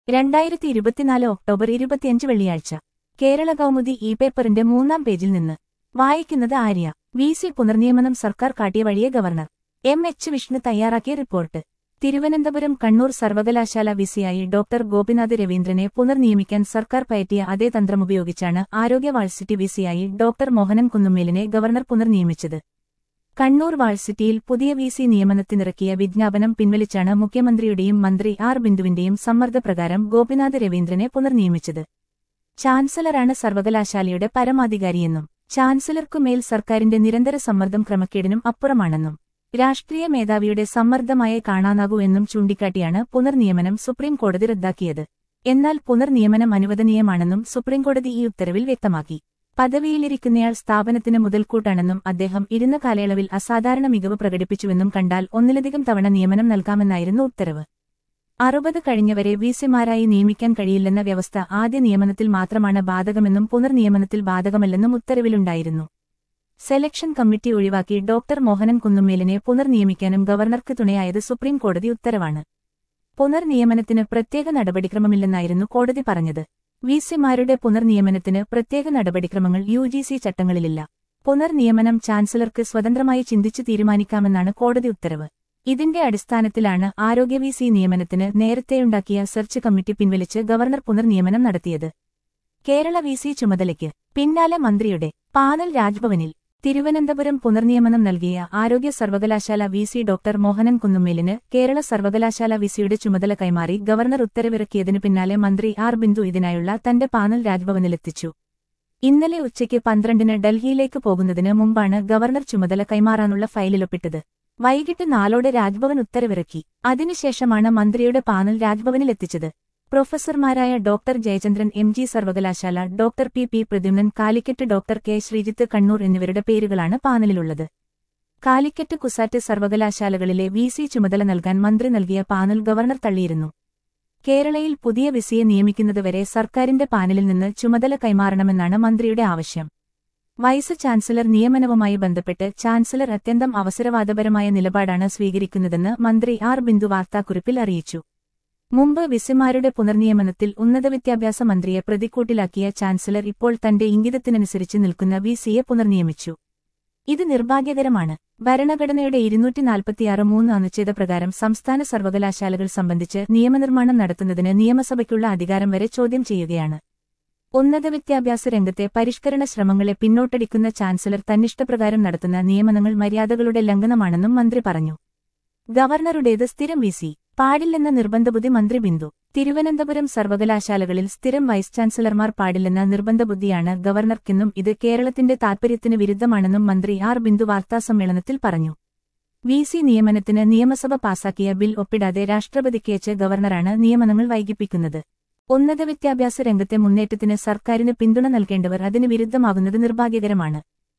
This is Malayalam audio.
രണ്ടായിരത്തി ഇരുപത്തിനാല് ഒക്ടോബർ ഇരുപത്തിയഞ്ച് വെള്ളിയാഴ്ച കേരള കൗമുദി ഇ പേപ്പറിന്റെ മൂന്നാം പേജിൽ നിന്ന് വായിക്കുന്നത് ആര്യ വി സി പുനർനിയമനം സർക്കാർ കാട്ടിയ വഴിയെ ഗവർണർ എം എച്ച് വിഷ്ണു തയ്യാറാക്കിയ റിപ്പോർട്ട് തിരുവനന്തപുരം കണ്ണൂർ സർവകലാശാല വിസിയായി ഡോക്ടർ ഗോപിനാഥ് രവീന്ദ്രനെ പുനർനിയമിക്കാൻ സർക്കാർ പയറ്റിയ അതേ തന്ത്രമുപയോഗിച്ചാണ് ആരോഗ്യ വാഴ്സിറ്റി വിസിയായി ഡോക്ടർ മോഹനൻ കുന്നുമ്മേലിനെ ഗവർണർ പുനർനിയമിച്ചത് കണ്ണൂർ വാഴ്സിറ്റിയിൽ പുതിയ വി സി നിയമനത്തിനിറക്കിയ വിജ്ഞാപനം പിൻവലിച്ചാണ് മുഖ്യമന്ത്രിയുടെയും മന്ത്രി ആർ ബിന്ദുവിന്റെയും സമ്മർദ്ദപ്രകാരം ഗോപിനാഥ് രവീന്ദ്രനെ പുനർനിയമിച്ചത് ചാൻസലറാണ് സർവകലാശാലയുടെ പരമാധികാരിയെന്നും ചാൻസലർക്കുമേൽ സർക്കാരിന്റെ നിരന്തര സമ്മർദ്ദം ക്രമക്കേടിനും അപ്പുറമാണെന്നും രാഷ്ട്രീയ മേധാവിയുടെ സമ്മർദ്ദമായി കാണാനാകൂ എന്നും ചൂണ്ടിക്കാട്ടിയാണ് പുനർനിയമനം സുപ്രീം കോടതി റദ്ദാക്കിയത് എന്നാൽ പുനർനിയമനം അനുവദനീയമാണെന്നും സുപ്രീംകോടതി ഈ ഉത്തരവിൽ വ്യക്തമാക്കി പദവിയിലിരിക്കുന്നയാൾ സ്ഥാപനത്തിന് മുതൽക്കൂട്ടാണെന്നും അദ്ദേഹം ഇരുന്ന കാലയളവിൽ അസാധാരണ മികവ് പ്രകടിപ്പിച്ചുവെന്നും കണ്ടാൽ ഒന്നിലധികം തവണ നിയമനം നൽകാമെന്നായിരുന്നു ഉത്തരവ് അറുപത് കഴിഞ്ഞവരെ വിസിമാരായി നിയമിക്കാൻ കഴിയില്ലെന്ന വ്യവസ്ഥ ആദ്യ നിയമനത്തിൽ മാത്രമാണ് ബാധകമെന്നും പുനർനിയമനത്തിൽ ബാധകമല്ലെന്നും ഉത്തരവിലുണ്ടായിരുന്നു സെലക്ഷൻ കമ്മിറ്റി ഒഴിവാക്കി ഡോക്ടർ മോഹനൻ കുന്നുമ്മേലിനെ പുനർനിയമിക്കാനും ഗവർണർക്ക് തുണയായത് സുപ്രീം കോടതി ഉത്തരവാണ് പുനർനിയമനത്തിന് പ്രത്യേക നടപടിക്രമമില്ലെന്നായിരുന്നു കോടതി പറഞ്ഞത് വിസിമാരുടെ പുനർനിയമനത്തിന് പ്രത്യേക നടപടിക്രമങ്ങൾ യു ജി സി ചട്ടങ്ങളിലില്ല പുനർനിയമനം ചാൻസലർക്ക് സ്വതന്ത്രമായി ചിന്തിച്ചു തീരുമാനിക്കാമെന്നാണ് കോടതി ഉത്തരവ് ഇതിന്റെ അടിസ്ഥാനത്തിലാണ് ആരോഗ്യ വി സി നിയമനത്തിന് നേരത്തെയുണ്ടാക്കിയ സെർച്ച് കമ്മിറ്റി പിൻവലിച്ച് ഗവർണർ പുനർനിയമനം നടത്തിയത് കേരള വി സി ചുമതലയ്ക്ക് പിന്നാലെ മന്ത്രിയുടെ പാനൽ രാജ്ഭവനിൽ തിരുവനന്തപുരം പുനർനിയമനം നൽകിയ ആരോഗ്യ സർവകലാശാല വി സി ഡോക്ടർ മോഹനൻ കുന്നുമ്മേലിന് കേരള സർവകലാശാല വിസിയുടെ ചുമതല കൈമാറി ഗവർണർ ഉത്തരവിറക്കിയതിനു പിന്നാലെ മന്ത്രി ആർ ബിന്ദു ഇതിനായുള്ള തന്റെ പാനൽ രാജ്ഭവനിലെത്തിച്ചു ഇന്നലെ ഉച്ചയ്ക്ക് പന്ത്രണ്ടിന് ഡൽഹിയിലേക്ക് പോകുന്നതിന് മുമ്പാണ് ഗവർണർ ചുമതല കൈമാറാനുള്ള ഫയലിലൊപ്പിട്ടത് വൈകിട്ട് നാലോടെ രാജ്ഭവൻ ഉത്തരവിറക്കി അതിനുശേഷമാണ് മന്ത്രിയുടെ പാനൽ രാജ്ഭവനിലെത്തിച്ചത് പ്രൊഫസർമാരായ ഡോക്ടർ ജയചന്ദ്രൻ എം ജി സർവകലാശാല doctor P P Pradyumnan Calicut doctor K Sreejith Kannur എന്നിവരുടെ പേരുകളാണ് പാനലിലുള്ളത് കാലിക്കറ്റ് കുസാറ്റ് സർവകലാശാലകളിലെ വി സി ചുമതല നൽകാൻ മന്ത്രി നൽകിയ പാനൽ ഗവർണർ തള്ളിയിരുന്നു കേരളയിൽ പുതിയ വിസിയെ നിയമിക്കുന്നതുവരെ സർക്കാരിന്റെ പാനലിൽ നിന്ന് ചുമതല കൈമാറണമെന്നാണ് മന്ത്രിയുടെ ആവശ്യം വൈസ് ചാൻസലർ നിയമനവുമായി ബന്ധപ്പെട്ട് ചാൻസലർ അത്യന്തം അവസരവാദപരമായ നിലപാടാണ് സ്വീകരിക്കുന്നതെന്ന് മന്ത്രി ആർ ബിന്ദു വാർത്താക്കുറിപ്പിൽ അറിയിച്ചു മുമ്പ് വിസിമാരുടെ പുനർനിയമനത്തിൽ ഉന്നത വിദ്യാഭ്യാസ മന്ത്രിയെ പ്രതിക്കൂട്ടിലാക്കിയ ചാൻസലർ ഇപ്പോൾ തന്റെ ഇംഗിതത്തിനനുസരിച്ച് നിൽക്കുന്ന വി സിയെ പുനർനിയമിച്ചു ഇത് നിർഭാഗ്യകരമാണ് ഭരണഘടനയുടെ ഇരുന്നൂറ്റി നാൽപ്പത്തിയാറ് മൂന്ന് അനുച്ഛേദപ്രകാരം സംസ്ഥാന സർവകലാശാലകൾ സംബന്ധിച്ച് നിയമനിർമ്മാണം നടത്തുന്നതിന് നിയമസഭയ്ക്കുള്ള അധികാരം വരെ ചോദ്യം ചെയ്യുകയാണ് ഉന്നത വിദ്യാഭ്യാസ രംഗത്തെ പരിഷ്കരണ ശ്രമങ്ങളെ പിന്നോട്ടടിക്കുന്ന ചാൻസലർ തന്നിഷ്ടപ്രകാരം നടത്തുന്ന നിയമനങ്ങൾ മര്യാദകളുടെ ലംഘനമാണെന്നും മന്ത്രി പറഞ്ഞു ഗവർണറുടേത് സ്ഥിരം വി സി പാടില്ലെന്ന നിർബന്ധബുദ്ധി മന്ത്രി ബിന്ദു തിരുവനന്തപുരം സർവകലാശാലകളിൽ സ്ഥിരം വൈസ് ചാൻസലർമാർ പാടില്ലെന്ന നിർബന്ധബുദ്ധിയാണ് ഗവർണർക്കെന്നും ഇത് കേരളത്തിന്റെ താൽപര്യത്തിന് വിരുദ്ധമാണെന്നും മന്ത്രി ആർ ബിന്ദു വാർത്താസമ്മേളനത്തിൽ പറഞ്ഞു വി സി നിയമനത്തിന് നിയമസഭ പാസാക്കിയ ബിൽ ഒപ്പിടാതെ രാഷ്ട്രപതിക്കയച്ച് ഗവർണറാണ് നിയമനങ്ങൾ വൈകിപ്പിക്കുന്നത് ഉന്നത വിദ്യാഭ്യാസ രംഗത്തെ മുന്നേറ്റത്തിന് സർക്കാരിന് പിന്തുണ നൽകേണ്ടവർ അതിന് വിരുദ്ധമാകുന്നത് നിർഭാഗ്യകരമാണ്